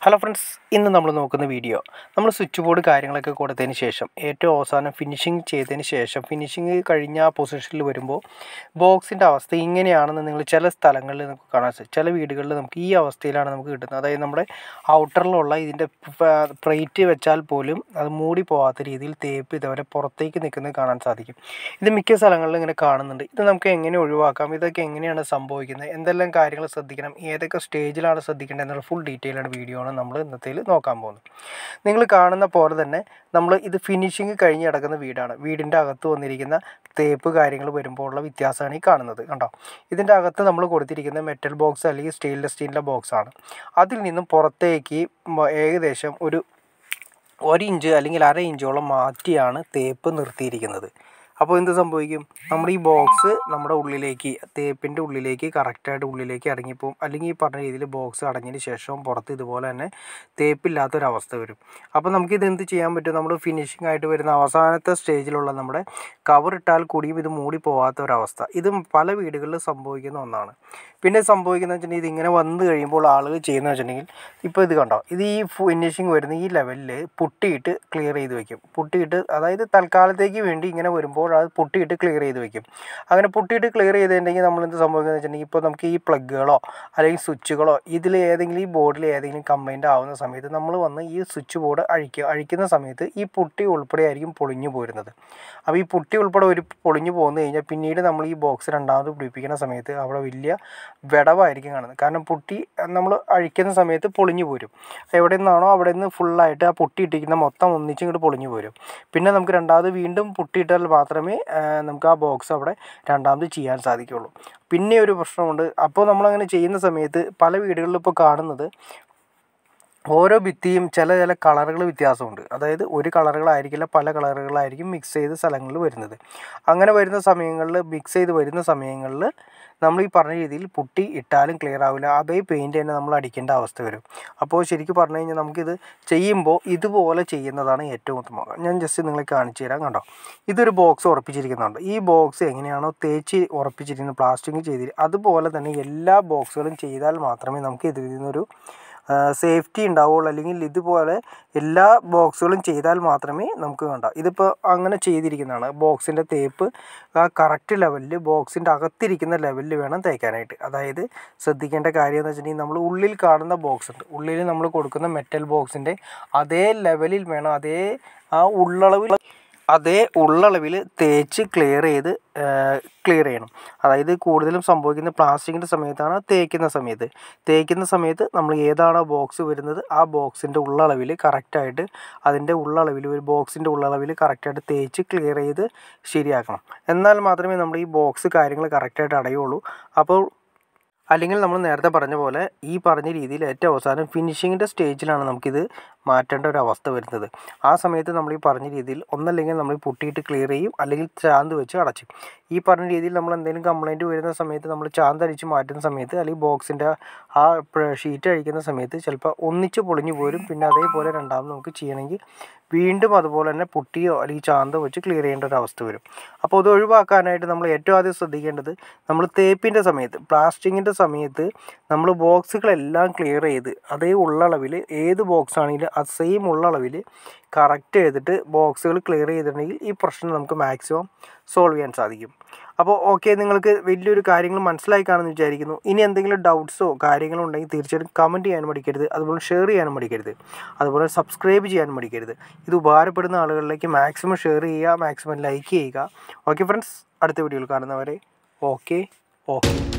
hello friends ഇന്ന് നമ്മൾ നോക്കുന്ന വീഡിയോ നമ്മൾ സ്വിച്ച് ബോർഡ് കാര്യങ്ങളൊക്കെ കൊടുത്തതിന് ശേഷം ഏറ്റവും അവസാനം ഫിനിഷിങ് ചെയ്തതിന് ശേഷം ഫിനിഷിങ് കഴിഞ്ഞ ആ പൊസിഷനിൽ വരുമ്പോൾ ബോക്സിൻ്റെ അവസ്ഥ ഇങ്ങനെയാണെന്ന് നിങ്ങൾ ചില സ്ഥലങ്ങളിൽ നമുക്ക് കാണാൻ സാധിക്കും ചില വീടുകളിൽ നമുക്ക് ഈ അവസ്ഥയിലാണ് നമുക്ക് കിട്ടുന്നത് അതായത് നമ്മുടെ ഔട്ടറിലുള്ള ഇതിൻ്റെ പ്ലേറ്റ് വെച്ചാൽ പോലും അത് മൂടി പോകാത്ത രീതിയിൽ തേപ്പ് ഇതുവരെ പുറത്തേക്ക് നിൽക്കുന്നത് കാണാൻ സാധിക്കും ഇത് മിക്ക സ്ഥലങ്ങളിലും ഇങ്ങനെ കാണുന്നുണ്ട് ഇത് നമുക്ക് എങ്ങനെ ഒഴിവാക്കാം ഇതൊക്കെ എങ്ങനെയാണ് സംഭവിക്കുന്നത് എന്തെല്ലാം കാര്യങ്ങൾ ശ്രദ്ധിക്കണം ഏതൊക്കെ സ്റ്റേജിലാണ് ശ്രദ്ധിക്കേണ്ടത് എന്നുള്ള ഫുൾ ഡീറ്റെയിൽ ആണ് വീഡിയോ ആണ് നമ്മൾ ഇന്നത്തേൽ നോക്കാൻ പോകുന്നത് നിങ്ങൾ കാണുന്ന പോലെ തന്നെ നമ്മൾ ഇത് ഫിനിഷിങ് കഴിഞ്ഞ് കിടക്കുന്ന വീടാണ് വീടിൻ്റെ അകത്ത് വന്നിരിക്കുന്ന തേപ്പ് കാര്യങ്ങൾ വരുമ്പോൾ ഉള്ള വ്യത്യാസമാണ് ഈ കാണുന്നത് കണ്ടോ ഇതിൻ്റെ അകത്ത് നമ്മൾ കൊടുത്തിരിക്കുന്ന മെറ്റൽ ബോക്സ് അല്ലെങ്കിൽ സ്റ്റെയിൻലെസ് സ്റ്റീലിൻ്റെ ബോക്സ് ആണ് അതിൽ നിന്നും പുറത്തേക്ക് മ- ഏകദേശം ഒരു ഒരു ഇഞ്ച് അല്ലെങ്കിൽ അര ഇഞ്ചോളം മാറ്റിയാണ് തേപ്പ് നിർത്തിയിരിക്കുന്നത് അപ്പോൾ എന്ത് സംഭവിക്കും നമ്മുടെ ഈ ബോക്സ് നമ്മുടെ ഉള്ളിലേക്ക് തേപ്പിൻ്റെ ഉള്ളിലേക്ക് കറക്റ്റായിട്ട് ഉള്ളിലേക്ക് ഇറങ്ങിപ്പോവും അല്ലെങ്കിൽ ഈ പറഞ്ഞ രീതിയിൽ ബോക്സ് അടഞ്ഞതിന് ശേഷം പുറത്ത് ഇതുപോലെ തന്നെ തേപ്പില്ലാത്തൊരവസ്ഥ വരും അപ്പോൾ നമുക്കിത് എന്ത് ചെയ്യാൻ പറ്റും നമ്മൾ ഫിനിഷിംഗ് ആയിട്ട് വരുന്ന അവസാനത്തെ സ്റ്റേജിലുള്ള നമ്മുടെ കവർ ഇട്ടാൽ കൂടിയും ഇത് മൂടി പോകാത്ത ഒരവസ്ഥ ഇത് പല വീടുകളിൽ സംഭവിക്കുന്ന ഒന്നാണ് പിന്നെ സംഭവിക്കുന്നത് വെച്ചിട്ടുണ്ടെങ്കിൽ ഇതിങ്ങനെ വന്നു കഴിയുമ്പോൾ ആളുകൾ ചെയ്യുന്നത് വെച്ചിട്ടുണ്ടെങ്കിൽ ഇപ്പോൾ ഇത് കണ്ടോ ഇത് ഈ ഫിനിഷിങ് വരുന്ന ഈ ലെവലിൽ പുട്ടിയിട്ട് ക്ലിയർ ചെയ്ത് വെക്കും പുട്ടിയിട്ട് അതായത് തൽക്കാലത്തേക്ക് വേണ്ടി ഇങ്ങനെ വരുമ്പോൾ അത് പുട്ടിയിട്ട് ക്ലിയർ ചെയ്ത് വെക്കും അങ്ങനെ പുട്ടിയിട്ട് ക്ലിയർ ചെയ്തിട്ടുണ്ടെങ്കിൽ നമ്മൾ എന്ത് സംഭവിക്കുന്നത് വെച്ചിട്ടുണ്ടെങ്കിൽ ഇപ്പോൾ നമുക്ക് ഈ പ്ലഗുകളോ അല്ലെങ്കിൽ സ്വിച്ചുകളോ ഇതിൽ ഏതെങ്കിലും ഈ ബോർഡിൽ ഏതെങ്കിലും കംപ്ലൈൻറ്റ് ആവുന്ന സമയത്ത് നമ്മൾ വന്ന് ഈ സ്വിച്ച് ബോർഡ് അഴിക്കുക അഴിക്കുന്ന സമയത്ത് ഈ പുട്ടി ഉൾപ്പെടെ ആയിരിക്കും പൊളിഞ്ഞു പോരുന്നത് അപ്പോൾ ഈ പുട്ടി ഉൾപ്പെടെ ഒരു പൊളിഞ്ഞു പോകുന്നു കഴിഞ്ഞാൽ പിന്നീട് നമ്മൾ ഈ ബോക്സ് രണ്ടാമത് പിടിപ്പിക്കുന്ന സമയത്ത് അവിടെ വലിയ വിടവായിരിക്കും കാണുന്നത് കാരണം പുട്ടി നമ്മൾ അഴിക്കുന്ന സമയത്ത് പൊളിഞ്ഞു പോരും എവിടെ നിന്നാണോ അവിടെ നിന്ന് ഫുള്ളായിട്ട് ആ പുട്ടി ഇട്ടിരിക്കുന്ന മൊത്തം ഒന്നിച്ച് ഇങ്ങോട്ട് പൊളിഞ്ഞു പോരും പിന്നെ നമുക്ക് രണ്ടാമത് വീണ്ടും പുട്ടിയിട്ടാൽ മാത്രമേ ആ, നമുക്ക് ആ ബോക്സ് അവിടെ രണ്ടാമത് ചെയ്യാൻ സാധിക്കുകയുള്ളൂ പിന്നെ ഒരു പ്രശ്നമുണ്ട് അപ്പോൾ നമ്മളങ്ങനെ ചെയ്യുന്ന സമയത്ത് പല വീടുകളിലും ഇപ്പോൾ കാണുന്നത് ഓരോ ഭിത്തിയും ചില ചില കളറുകൾ വ്യത്യാസമുണ്ട് അതായത് ഒരു കളറുകളായിരിക്കില്ല പല കളറുകളായിരിക്കും മിക്സ് ചെയ്ത് സ്ഥലങ്ങളിൽ വരുന്നത് അങ്ങനെ വരുന്ന സമയങ്ങളിൽ മിക്സ് ചെയ്ത് വരുന്ന സമയങ്ങളിൽ നമ്മൾ ഈ പറഞ്ഞ രീതിയിൽ പുട്ടി ഇട്ടാലും ക്ലിയർ ആവില്ല അതേ പെയിൻറ്റ് തന്നെ നമ്മൾ അടിക്കേണ്ട അവസ്ഥ വരും അപ്പോൾ ശരിക്കും പറഞ്ഞു കഴിഞ്ഞാൽ നമുക്കിത് ചെയ്യുമ്പോൾ ഇതുപോലെ ചെയ്യുന്നതാണ് ഏറ്റവും ഉത്തമം ഞാൻ ജസ്റ്റ് നിങ്ങളെ കാണിച്ചു തരാം കണ്ടോ ഇതൊരു ബോക്സ് ഉറപ്പിച്ചിരിക്കുന്നുണ്ട് ഈ ബോക്സ് എങ്ങനെയാണോ തേച്ച് ഉറപ്പിച്ചിരിക്കുന്നത് പ്ലാസ്റ്റിക് ചെയ്ത് അതുപോലെ തന്നെ എല്ലാ ബോക്സുകളും ചെയ്താൽ മാത്രമേ നമുക്ക് ഇതിൽ നിന്നൊരു സേഫ്റ്റി ഉണ്ടാവുള്ളൂ അല്ലെങ്കിൽ ഇതുപോലെ എല്ലാ ബോക്സുകളും ചെയ്താൽ മാത്രമേ നമുക്ക് കണ്ട ഇതിപ്പോൾ അങ്ങനെ ചെയ്തിരിക്കുന്നതാണ് ബോക്സിൻ്റെ തേപ്പ് ആ കറക്റ്റ് ലെവലിൽ ബോക്സിൻ്റെ അകത്തിരിക്കുന്ന ലെവലിൽ വേണം തേക്കാനായിട്ട് അതായത് ശ്രദ്ധിക്കേണ്ട കാര്യം എന്ന് വെച്ചിട്ടുണ്ടെങ്കിൽ നമ്മൾ ഉള്ളിൽ കാണുന്ന ബോക്സ് ഉണ്ട് ഉള്ളിൽ നമ്മൾ കൊടുക്കുന്ന മെറ്റൽ ബോക്സിൻ്റെ അതേ ലെവലിൽ വേണം അതേ ആ ഉള്ളളവിൽ അതേ ഉള്ളളവിൽ തേച്ച് ക്ലിയർ ചെയ്ത് ക്ലിയർ ചെയ്യണം അതായത് കൂടുതലും സംഭവിക്കുന്ന പ്ലാസ്റ്റിക്കിൻ്റെ സമയത്താണ് തേക്കുന്ന സമയത്ത് തേക്കുന്ന സമയത്ത് നമ്മൾ ഏതാണോ ബോക്സ് വരുന്നത് ആ ബോക്സിൻ്റെ ഉള്ളളവിൽ കറക്റ്റായിട്ട് അതിൻ്റെ ഉള്ളളവിൽ ഒരു ബോക്സിൻ്റെ ഉള്ളളവിൽ കറക്റ്റായിട്ട് തേച്ച് ക്ലിയർ ചെയ്ത് ശരിയാക്കണം എന്നാൽ മാത്രമേ നമ്മുടെ ഈ ബോക്സ് കാര്യങ്ങൾ കറക്റ്റായിട്ട് അടയുള്ളൂ അപ്പോൾ അല്ലെങ്കിൽ നമ്മൾ നേരത്തെ പറഞ്ഞ പോലെ ഈ പറഞ്ഞ രീതിയിൽ ഏറ്റവും അവസാനം ഫിനിഷിങ്ങിൻ്റെ സ്റ്റേജിലാണ് നമുക്കിത് മാറ്റേണ്ട ഒരു അവസ്ഥ വരുന്നത് ആ സമയത്ത് നമ്മൾ ഈ പറഞ്ഞ രീതിയിൽ ഒന്നല്ലെങ്കിൽ നമ്മൾ പുട്ടിയിട്ട് ക്ലിയർ ചെയ്യും അല്ലെങ്കിൽ ചാന്ത് വെച്ച് അടച്ചും ഈ പറഞ്ഞ രീതിയിൽ നമ്മൾ എന്തെങ്കിലും കംപ്ലൈൻറ്റ് വരുന്ന സമയത്ത് നമ്മൾ ചാന്ത് അടിച്ച് മാറ്റുന്ന സമയത്ത് അല്ലെങ്കിൽ ബോക്സിൻ്റെ ആ ഷീറ്റ് അഴിക്കുന്ന സമയത്ത് ചിലപ്പോൾ ഒന്നിച്ച് പൊളിഞ്ഞു പോരും പിന്നെ അതേപോലെ രണ്ടാമത് നമുക്ക് ചെയ്യണമെങ്കിൽ വീണ്ടും അതുപോലെ തന്നെ പുട്ടിയോ അല്ലെങ്കിൽ ചാന്തോ വെച്ച് ക്ലിയർ ചെയ്യേണ്ട ഒരു അവസ്ഥ വരും അപ്പോൾ ഇത് ഒഴിവാക്കാനായിട്ട് നമ്മൾ ഏറ്റവും ആദ്യം ശ്രദ്ധിക്കേണ്ടത് നമ്മൾ തേപ്പിൻ്റെ സമയത്ത് പ്ലാസ്റ്റിക്കിൻ്റെ സമയത്ത് നമ്മൾ ബോക്സുകളെല്ലാം ക്ലിയർ ചെയ്ത് അതേ ഉള്ളളവിൽ ഏത് ബോക്സ് ആണെങ്കിലും അത് സെയിം ഉള്ളളവിൽ കറക്റ്റ് ചെയ്തിട്ട് ബോക്സുകൾ ക്ലിയർ ചെയ്തിട്ടുണ്ടെങ്കിൽ ഈ പ്രശ്നം നമുക്ക് മാക്സിമം സോൾവ് ചെയ്യാൻ സാധിക്കും അപ്പോൾ ഓക്കെ നിങ്ങൾക്ക് വലിയൊരു കാര്യങ്ങൾ മനസ്സിലായി കാണുമെന്ന് വിചാരിക്കുന്നു ഇനി എന്തെങ്കിലും ഡൗട്ട്സോ കാര്യങ്ങളോ ഉണ്ടെങ്കിൽ തീർച്ചയായിട്ടും കമൻറ്റ് ചെയ്യാനും മടിക്കരുത് അതുപോലെ ഷെയർ ചെയ്യാനും മടിക്കരുത് അതുപോലെ സബ്സ്ക്രൈബ് ചെയ്യാനും മടിക്കരുത് ഇത് ഉപകാരപ്പെടുന്ന ആളുകളിലേക്ക് മാക്സിമം ഷെയർ ചെയ്യുക മാക്സിമം ലൈക്ക് ചെയ്യുക ഓക്കെ ഫ്രണ്ട്സ് അടുത്ത വീഡിയോയിൽ കാണുന്നവരെ ഓക്കെ ഓക്കെ